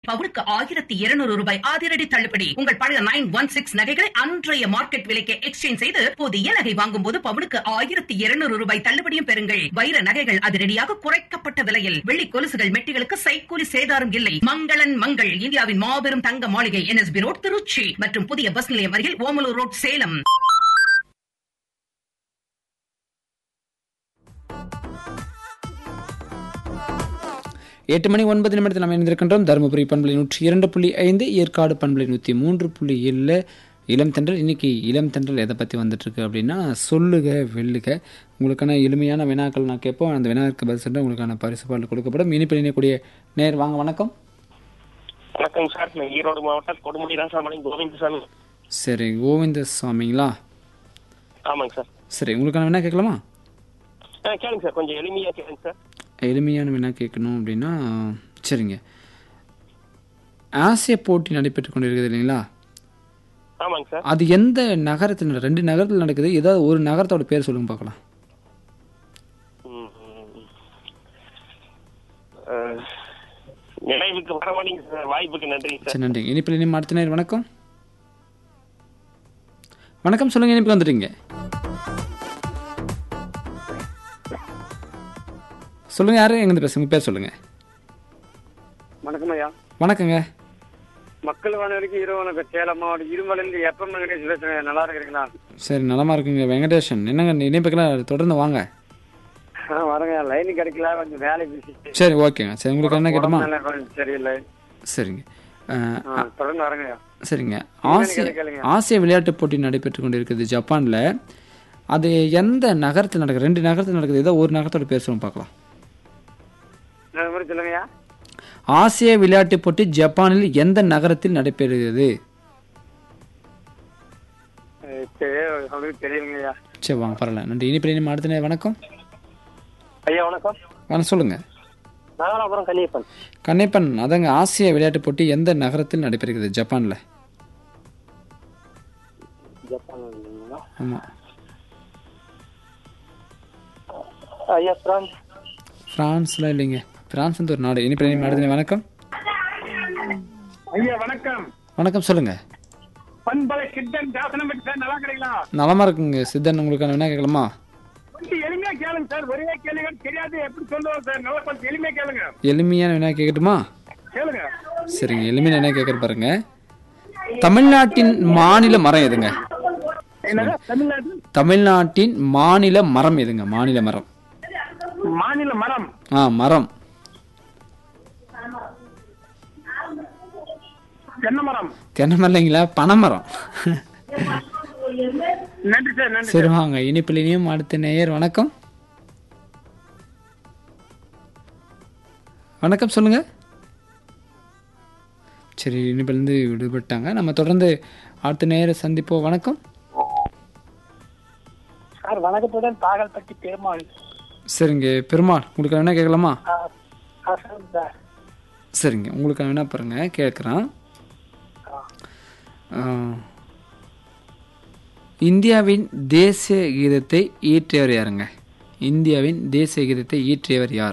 பவுனுக்கு ஆயிரத்தி இருநூறு ரூபாய் அதிரடி தள்ளுபடி உங்கள் பழைய நைன் ஒன் சிக்ஸ் நகைகளை அன்றைய மார்க்கெட் விலைக்கு எக்ஸ்சேஞ்ச் செய்து புதிய நகை வாங்கும் போது பவுனுக்கு ஆயிரத்தி இருநூறு ரூபாய் தள்ளுபடியும் பெறுங்கள் வைர நகைகள் அதிரடியாக குறைக்கப்பட்ட விலையில் வெள்ளி கொலுசுகள் மெட்டிகளுக்கு சைக்கூலி சேதாரம் இல்லை மங்களன் மங்கள் இந்தியாவின் மாபெரும் தங்க மாளிகை என்எஸ்பி ரோட் திருச்சி மற்றும் புதிய பஸ் நிலையம் அருகில் ஓமலூர் ரோட் சேலம் எட்டு மணி ஒன்பது நிமிடத்தில் நாம் இணைந்திருக்கின்றோம் தருமபுரி பண்பலை நூற்றி இரண்டு புள்ளி ஐந்து ஏற்காடு பண்பலை நூற்றி மூன்று புள்ளி ஏழில் இளம் தென்றல் இன்னைக்கு இளம் தென்றல் எதை பற்றி வந்துட்டுருக்கு அப்படின்னா சொல்லுக வெல்லுக உங்களுக்கான எளிமையான வினாக்கள் நான் கேட்போம் அந்த வினாவுக்கு பதில் சென்று உங்களுக்கான பரிசு பாடல் கொடுக்கப்படும் இனிப்பில் இணையக்கூடிய நேர் வாங்க வணக்கம் வணக்கம் சார் நான் ஈரோடு மாவட்டம் கொடுமுடி ராசாமணி கோவிந்தசாமி சரி கோவிந்த சுவாமிங்களா ஆமாங்க சார் சரி உங்களுக்கான வினா கேட்கலாமா ஆ கேளுங்க சார் கொஞ்சம் எளிமையா கேளுங்க சார் எளிமையான வினா கேட்கணும் அப்படின்னா சரிங்க ஆசிய போட்டி நடைபெற்று கொண்டிருக்குது இல்லைங்களா ஆமாங்க சார் அது எந்த நகரத்தில் நட- ரெண்டு நகரத்தில் நடக்குது ஏதாவது ஒரு நகரத்தோட பேர் சொல்லுங்க பார்க்கலாம் ம், ம். ஆ, நினைவுக்கு வர மாட்டேங்க சார் வாய்ப்புக்கு நன்றிங்க சார் சரி நன்றி இனிப்பில் இனிமே அடுத்த நேரம் வணக்கம் வணக்கம் சொல்லுங்க இனிப்பில் வந்துட்டீங்க சொல்லுங்க யாரு எங்கிருந்து பேசுங்க பேர் சொல்லுங்க வணக்கம் ஐயா வணக்கங்க மக்கள் வானொலிக்கு இரவு வணக்கம் சேலம் மாவட்டம் இருமலிருந்து எப்பம் வெங்கடேஷ் பேசுறேன் நல்லா இருக்கிறீங்களா சரி நலமா இருக்குங்க வெங்கடேஷன் என்னங்க இணைப்புக்கெல்லாம் தொடர்ந்து வாங்க ஆ வரங்க லைன் கிடைக்கல கொஞ்சம் வேலை பிஸி சரி ஓகேங்க சரி உங்களுக்கு என்ன கேட்டோமா உடம்புநிலை கொஞ்சம் சரியில்லை சரிங்க அஹ், ஆ, தொடர்ந்து வரங்க ஐயா சரிங்க ஆசிய கேளுங்க. ஆசிய விளையாட்டுப் போட்டி நடைபெற்று கொண்டிருக்குது ஜப்பானில் அது எந்த நகரத்தில் நடக்குது ரெண்டு நகரத்தில் நடக்குது ஏதோ ஒரு நகரத்தோட பேர் சொல்லுங்க பார்க்கலாம் இந்த மாதிரி சொல்லுங்க ஐயா ஆசிய விளையாட்டுப் போட்டி ஜப்பானில் எந்த நகரத்தில் நடைபெறுகிறது அஹ் சரி உங்களுக்கு தெரியுங்க ஐயா சரி வாங்க பரவாயில்ல நன்றி இனிப்பில் இனிமே அடுத்த நேரம் வணக்கம் ஐயா வணக்கம் வாங்க சொல்லுங்க நாகலாபுரம் கலியப்பன் கண்ணைப்பன் அதங்க ஆசிய விளையாட்டுப் போட்டி எந்த நகரத்தில் நடைபெறுகிறது ஜப்பானில் ஜப்பான் இல்லைங்களா? ஆமாம் ஐயா பிரான்ஸ் ஃப்ரான்ஸ்லாம் இல்லைங்க ஃப்ரான்ஸ் வந்து ஒரு நாடு இனிப்பில் இனிமே அடுத்த நேரம் வணக்கம் ஐயா வணக்கம் வணக்கம் சொல்லுங்க பண்பலை சித்தன் தாசனம் சார் நல்லா இருக்கிறீங்களா நலமா இருக்குங்க சித்தன் உங்களுக்கான என்ன கேட்கலாமா கொஞ்சம் எளிமையா கேளுங்க சார் ஒரே கேளுங்க தெரியாது எப்படி சொல்லுவோம் சார் நல்லா கொஞ்சம் எளிமையா கேளுங்க எளிமையான வினா கேட்கட்டுமா கேளுங்க சரிங்க எளிமையான என்ன கேட்குற பாருங்க தமிழ்நாட்டின் மாநில மரம் எதுங்க என்னங்க தமிழ்நாடு தமிழ்நாட்டின் மாநில மரம் எதுங்க மாநில மரம் மாநில மரம் ஆ மரம் தென்னை மரம் தென்னை மரம் இல்லைங்களா பனைமரம் நன்றி சார் நன்றி சரி வாங்க இனிப்பில் இனியும் அடுத்த நேயர் வணக்கம் வணக்கம் சொல்லுங்க சரி இனிப்பிலேருந்து விடுபட்டாங்க நம்ம தொடர்ந்து அடுத்த நேர சந்திப்போம் வணக்கம் சார் வணக்கத்துடன் பாகல்பட்டி பெருமாள் சரிங்க பெருமாள் உங்களுக்கு என்ன கேட்கலாமா சார் சரிங்க உங்களுக்கு என்ன பாருங்க கேட்குறேன் இந்தியாவின் தேசிய கீதத்தை இயற்றியவர் யாருங்க இந்தியாவின் தேசிய கீதத்தை இயற்றியவர் யார்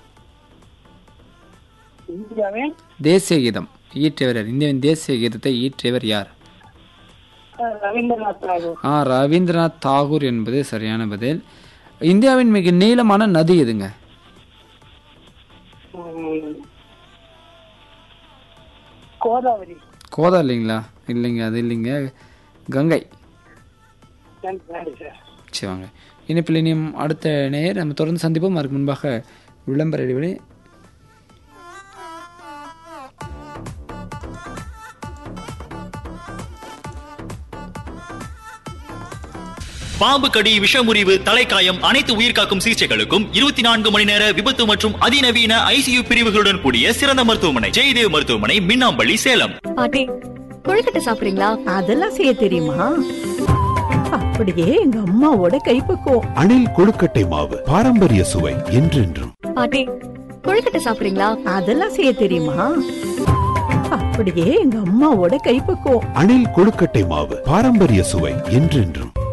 இந்தியாவின் தேசிய கீதம் இயற்றியவர் யார் இந்தியாவின் தேசிய கீதத்தை இயற்றியவர் யார் ரவீந்திரநாத் தாகூர் ஆ ரவீந்திரநாத் தாகூர் என்பது சரியான பதில் இந்தியாவின் மிக நீளமான நதி எதுங்க கோதாவரி கோதா இல்லைங்களா இல்லைங்க அது இல்லைங்க கங்கை நன்றி நன்றி சார் சரி வாங்க இனிப்பில் இனியும் அடுத்த நேர் நம்ம தொடர்ந்து சந்திப்போம் அதுக்கு முன்பாக விளம்பர இடைவெளி பாம்பு கடி விஷமுறிவு தலைக்காயம் அனைத்து உயிர்காக்கும் சிகிச்சைகளுக்கும் இருபத்தி நான்கு மணி நேர விபத்து மற்றும் அதிநவீன ஐசியு பிரிவுகளுடன் கூடிய சிறந்த மருத்துவமனை ஜெயதேவ் மருத்துவமனை மின்னாம்பள்ளி சேலம் பாட்டி கொழுக்கட்டை சாப்பிடுறீங்களா அதெல்லாம் செய்ய தெரியுமா அப்படியே எங்க அம்மாவோட கைப்பக்குவம் அணில் கொழுக்கட்டை மாவு பாரம்பரிய சுவை என்றென்றும் பாட்டி கொழுக்கட்டை சாப்பிடுறீங்களா அதெல்லாம் செய்ய தெரியுமா அப்படியே எங்க அம்மாவோட கைப்பக்குவம் அணில் கொழுக்கட்டை மாவு பாரம்பரிய சுவை என்றென்றும்